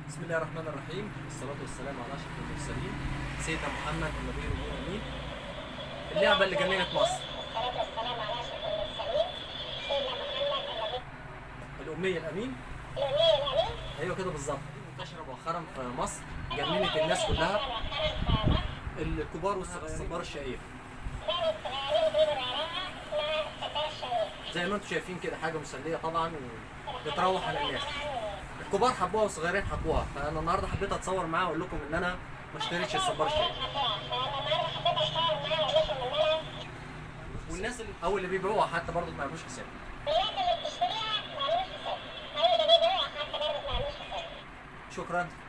بسم الله الرحمن الرحيم والصلاة والسلام على أشرف المرسلين سيدنا محمد النبي الأمي الأمين اللعبة اللي جننت مصر والصلاة والسلام على أشرف المرسلين سيدنا محمد النبي الأمية الأمين الأمي الأمين أيوه كده بالظبط منتشرة مؤخرا في مصر جننت الناس كلها الكبار والصغيرين الصبار الشقيق كانت صغيرين بيجوا وراها اسمها الستار الشهيد زي ما انتم شايفين كده حاجة مسلية طبعا وبتروح على الناس الكبار حبوها والصغيرين حبوها فأنا النهاردة حبيت أتصور معاها وأقول لكم إن أنا ما اشتريتش الصبار الشقيق والناس اللي أو اللي بيبيعوها حتى برضه ما يعملوش حساب الناس اللي بتشتريها ما عملوش حساب أو اللي بيبيعوها حتى برضه ما عملوش حساب شكرا